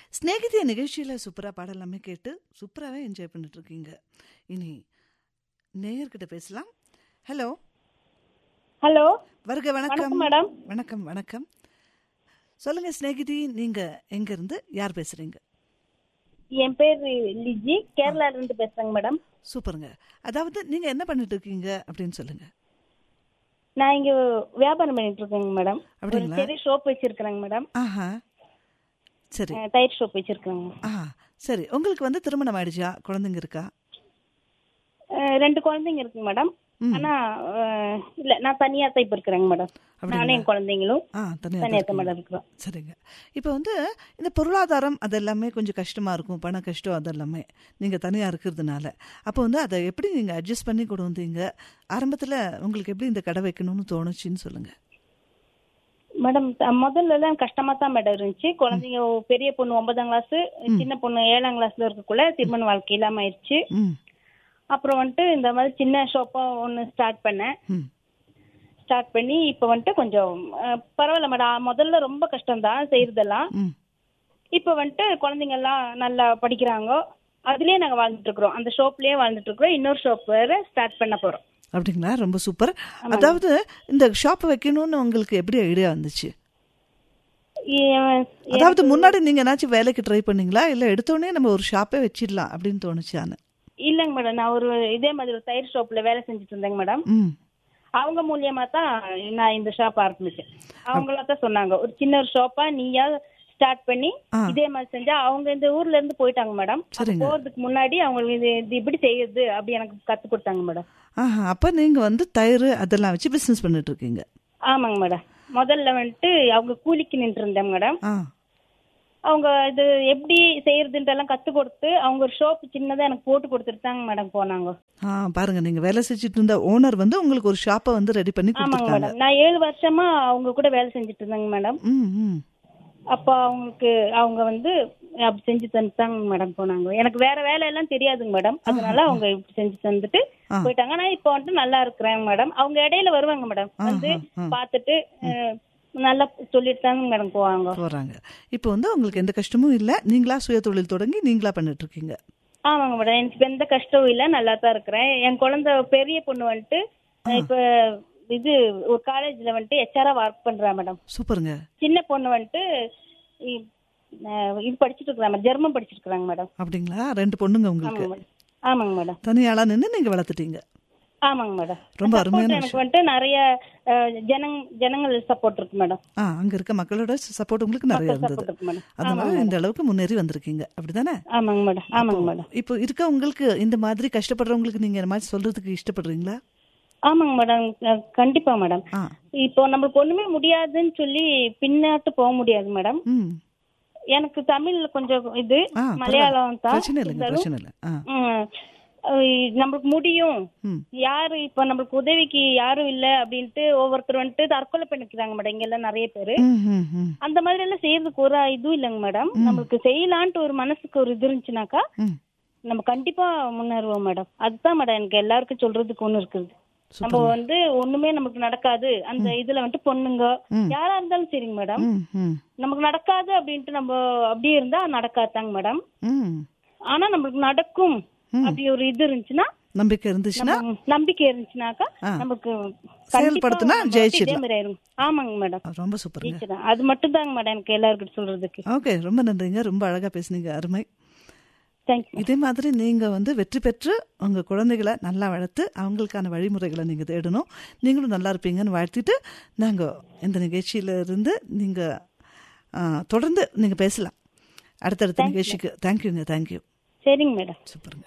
ஸ்நேகிதிய நிகழ்ச்சியில் சூப்பராக பாடலாமே கேட்டு சூப்பராகவே என்ஜாய் பண்ணிட்டு இருக்கீங்க இனி நேயர்கிட்ட பேசலாம் ஹலோ ஹலோ வருக வணக்கம் வணக்கம் மேடம் வணக்கம் வணக்கம் சொல்லுங்க ஸ்நேகிதி நீங்க எங்க இருந்து யார் பேசுறீங்க என் பேர் லிஜி கேரளால இருந்து பேசுறேங்க மேடம் சூப்பருங்க அதாவது நீங்க என்ன பண்ணிட்டு இருக்கீங்க அப்படின்னு சொல்லுங்க நான் இங்க வியாபாரம் பண்ணிட்டு இருக்கேங்க மேடம் ஒரு அப்படிங்களா? பெரிய ஷாப் வச்சிருக்கிறேங்க மேடம் ஆஹா சரி அஹ், தயிர் ஷாப் வச்சிருக்கிறேங்க ஆ சரி உங்களுக்கு வந்து திருமணம் ஆயிடுச்சா குழந்தைங்க இருக்கா அஹ், ரெண்டு குழந்தைங்க இருக்குங்க மேடம் ம். ஆனா அஹ், இல்ல நான் தனியா தான் இப்ப இருக்கிறேங்க மேடம் அப்படிங்களா? நானும் என் குழந்தைங்களும் ஆ தனியாக தனியா தான் மேடம் இருக்கிறோம் சரிங்க இப்போ வந்து இந்த பொருளாதாரம் அதெல்லாமே கொஞ்சம் கஷ்டமாக இருக்கும் பண கஷ்டம் அதெல்லாமே நீங்கள் தனியாக இருக்கிறதுனால அப்போ வந்து அதை எப்படி நீங்கள் அட்ஜஸ்ட் பண்ணி கொண்டு வந்தீங்க ஆரம்பத்தில் உங்களுக்கு எப்படி இந்த கடை வைக்கணும்னு தோணுச்சுன்னு சொல்லுங்கள் மேடம் த- முதல்ல எல்லாம் கஷ்டமா தான் மேடம் இருந்துச்சு குழந்தைங்க பெரிய பொண்ணு ஒன்பதாம் கிளாஸ் சின்ன பொண்ணு ஏழாம் கிளாஸ்ல இருக்கக்குள்ள திருமண வாழ்க்கை இல்லாம ஆயிடுச்சு ம் அப்புறம் வந்துட்டு இந்த மாதிரி சின்ன ஷாப்பா ஒன்னு ஸ்டார்ட் பண்ணேன் ம் ஸ்டார்ட் பண்ணி இப்போ வந்துட்டு கொஞ்சம் அஹ், பரவாயில்ல மேடம் முதல்ல ரொம்ப கஷ்டம் தான் செய்யறதெல்லாம் ம் இப்போ வந்துட்டு குழந்தைங்க எல்லாம் நல்லா படிக்கிறாங்க அதுலயே நாங்க வாழ்ந்துட்டு இருக்கிறோம் அந்த ஷாப்லயே வாழ்ந்துட்டு இருக்கிறோம் இன்னொரு ஷாப் வேற ஸ்டார்ட் பண்ண போறோம் அப்படிங்களா ரொம்ப சூப்பர் அதாவது இந்த ஷாப் வைக்கணும்னு உங்களுக்கு எப்படி ஐடியா வந்துச்சு இ- அதாவது முன்னாடி நீங்கள் ஏதாச்சும் வேலைக்கு ட்ரை பண்ணீங்களா இல்லை எடுத்தோடனே நம்ம ஒரு ஷாப்பே வச்சிடலாம் அப்படின்னு தோணுச்சான்னு இல்லைங்க மேடம் நான் ஒரு இதே மாதிரி ஒரு தயிர் ஷாப்ல வேலை செஞ்சுட்டு இருந்தேங்க மேடம் ம் அவங்க மூலியமா தான் நான் இந்த ஷாப் ஆரம்பிச்சேன் அவங்களா தான் சொன்னாங்க ஒரு சின்ன ஒரு ஷாப்பா நீயா ஸ்டார்ட் பண்ணி ஆ. இதே மாதிரி செஞ்சா அவங்க இந்த ஊர்ல இருந்து போயிட்டாங்க மேடம் அப்ப சரிங்க. போறதுக்கு முன்னாடி அவங்களுக்கு இது இது இப்படி செய்யுது அப்படி எனக்கு கத்து கொடுத்தாங்க மேடம் ஆஹா அப்போ நீங்கள் வந்து தயிர் அதெல்லாம் வச்சு பிஸ்னஸ் பண்ணிட்டு இருக்கீங்க ஆமாங்க மேடம் முதல்ல வந்துட்டு அவங்க கூலிக்கு நின்று இருந்தேன் மேடம் ஆ அவங்க இது எப்படி செய்யறதுன்ட்டு எல்லாம் கத்து கொடுத்து அவங்க ஒரு ஷாப் சின்னதா எனக்கு போட்டு கொடுத்துட்டு தாங்க மேடம் போனாங்க ஆ பாருங்க நீங்க வேலை செஞ்சுட்டு இருந்த ஓனர் வந்து உங்களுக்கு ஒரு ஷாப்பை வந்து ரெடி பண்ணி ஆமாங்க கொடுத்துருக்காங்க மேடம் நான் ஏழு வருஷமா அவங்க கூட வேலை செஞ்சுட்டு இருந்தேங்க மேடம் ம் ம் அப்போ அவங்களுக்கு அவங்க வந்து அப்படி செஞ்சு தந்துட்டாங்க மேடம் போனாங்க எனக்கு வேற வேலை எல்லாம் தெரியாதுங்க மேடம் அதனால அவங்க இப்படி செஞ்சு தந்துட்டு ஆ. போயிட்டாங்க நான் இப்போ வந்துட்டு நல்லா இருக்கிறேன் மேடம் அவங்க இடையில வருவாங்க மேடம் ஆ, வந்து ஆ, ஆ. பார்த்துட்டு அஹ், நல்லா சொல்லிட்டு தாங்க மேடம் போவாங்க போறாங்க இப்போ வந்து உங்களுக்கு எந்த கஷ்டமும் இல்லை நீங்களா சுய தொழில் தொடங்கி நீங்களா பண்ணிட்டு இருக்கீங்க ஆமாங்க மேடம் எனக்கு இப்ப எந்த கஷ்டமும் இல்ல நல்லா தான் இருக்கிறேன் என் குழந்தை பெரிய பொண்ணு வந்துட்டு இப்ப இது ஒரு காலேஜ்ல வந்துட்டு ஹெச்ஆரா ஒர்க் பண்றா மேடம் சூப்பருங்க சின்ன பொண்ணு வந்துட்டு இ- அஹ் இது படிச்சுட்டு இருக்கிறாங்க ஜெர்மன் படிச்சிட்டு இருக்காங்க மேடம் அப்படிங்களா ரெண்டு பொண்ணுங்க உங்களுக்கு ஆமாங்க மேடம் ஆமாங்க மேடம் தனியாளா நின்று நீங்க வளர்த்துட்டீங்க ஆமாங்க மேடம் ரொம்ப Support அருமையான எனக்கு வந்துட்டு நிறைய அஹ், ஜனங் ஜனங்கள் சப்போர்ட் இருக்கு மேடம் ஆ அங்க இருக்க மக்களோட சப்போர்ட் உங்களுக்கு நிறைய இருந்தது சப்போர்ட் இருக்கு மேடம் அதனால இந்த அளவுக்கு முன்னேறி வந்திருக்கீங்க அப்படிதானே ஆமாங்க மேடம் ஆமாங்க மேடம் இப்போ இருக்க உங்களுக்கு இந்த மாதிரி கஷ்டப்படுறவங்களுக்கு நீங்க இந்த மாதிரி சொல்றதுக்கு இஷ்டப்படுறீங்களா ஆமாங்க மேடம் அஹ், கண்டிப்பா மேடம் ஆ இப்போ நம்மளுக்கு ஒண்ணுமே முடியாதுன்னு சொல்லி பின்னாட்டு போக முடியாது மேடம் ம் எனக்கு தமிழ்ல கொஞ்சம் இது ஆ மலையாளம் தான் பிரச்சனை இல்லைங்க இருந்தாலும், பிரச்சனை இல்லை ஆ ம், அஹ், நம்மளுக்கு முடியும் ம் யாரு இப்ப நம்மளுக்கு உதவிக்கு யாரும் இல்ல அப்படின்ட்டு ஒவ்வொருத்தர் வந்துட்டு தற்கொலை பண்ணிக்கிறாங்க மேடம் இங்க எல்லாம் நிறைய பேரு ம் ம் ம் அந்த மாதிரி எல்லாம் செய்யறதுக்கு ஒரு இதுவும் இல்லைங்க மேடம் நம்மளுக்கு செய்யலான்ட்டு ஒரு மனசுக்கு ஒரு இது இருந்துச்சுனாக்கா ம் நம்ம கண்டிப்பா முன்னேறுவோம் மேடம் அதுதான் மேடம் எனக்கு எல்லாருக்கும் சொல்றதுக்கு ஒண்ணு இருக்குது நம்ம வந்து ஒண்ணுமே நமக்கு நடக்காது அந்த இதுல வந்துட்டு பொண்ணுங்க யாரா இருந்தாலும் சரிங்க மேடம் ம் ம் நமக்கு நடக்காது அப்படின்ட்டு நம்ம அப்படியே இருந்தா நடக்காதாங்க மேடம் ம் ஆனா நம்மளுக்கு நடக்கும் அப்படி ஒரு இது இருந்துச்சுன்னா நம்பிக்கை இருந்துச்சுன்னா நம்ம நம்பிக்கை இருந்துச்சுனாக்கா ஆ. நமக்கு செயல்படுத்தினா கண்டிப்பா நம்ம ஜெயிச்சிடலாம். இதே மாதிரி ஆயிரும். ஆமாங்க மேடம் ரொம்ப சூப்பருங்க ஜெயிச்சிடலாம் அது மட்டும் தாங்க மேடம் எனக்கு எல்லாருக்கிட்ட சொல்றதுக்கு ஓகே ரொம்ப நன்றிங்க ரொம்ப அழகா பேசுனீங்க அருமை தேங்க்யூ இதே மாதிரி நீங்க வந்து வெற்றி பெற்று உங்க குழந்தைகளை நல்லா வளர்த்து அவங்களுக்கான வழிமுறைகளை நீங்க தேடணும் நீங்களும் நல்லா இருப்பீங்கன்னு வாழ்த்திட்டு நாங்க இந்த நிகழ்ச்சியில இருந்து நீங்க ஆ, தொடர்ந்து நீங்க பேசலாம் அடுத்தடுத்த நிகழ்ச்சிக்கு தேங்க்யூங்க தேங்க்யூ சரிங்க மேடம் சூப்பருங்க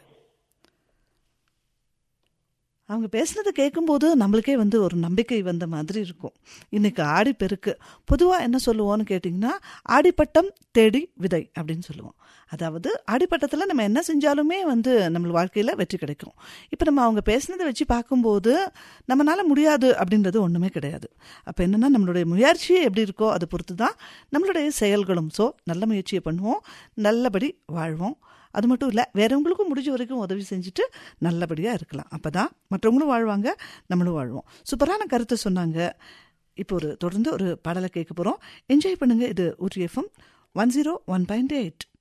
அவங்க பேசுனதை கேட்கும்போது நம்மளுக்கே வந்து ஒரு நம்பிக்கை வந்த மாதிரி இருக்கும் இன்னைக்கு ஆடி பெருக்கு பொதுவாக என்ன சொல்லுவோம்னு கேட்டிங்கன்னா ஆடிப்பட்டம் தேடி விதை அப்படின்னு சொல்லுவோம் அதாவது ஆடிப்பட்டத்தில் நம்ம என்ன செஞ்சாலுமே வந்து நம்ம வாழ்க்கையில் வெற்றி கிடைக்கும் இப்போ நம்ம அவங்க பேசுனதை வச்சு பார்க்கும்போது நம்மளால முடியாது அப்படின்றது ஒன்றுமே கிடையாது அப்போ என்னென்னா நம்மளுடைய முயற்சி எப்படி இருக்கோ அதை பொறுத்து தான் நம்மளுடைய செயல்களும் ஸோ நல்ல முயற்சியை பண்ணுவோம் நல்லபடி வாழ்வோம் அது மட்டும் இல்லை வேறவங்களுக்கும் முடிஞ்ச வரைக்கும் உதவி செஞ்சுட்டு நல்லபடியாக இருக்கலாம் அப்போ தான் மற்றவங்களும் வாழ்வாங்க நம்மளும் வாழ்வோம் சூப்பரான கருத்தை சொன்னாங்க இப்போ ஒரு தொடர்ந்து ஒரு பாடலை கேட்க போகிறோம் என்ஜாய் பண்ணுங்கள் இது Ooty FM one zero one point eight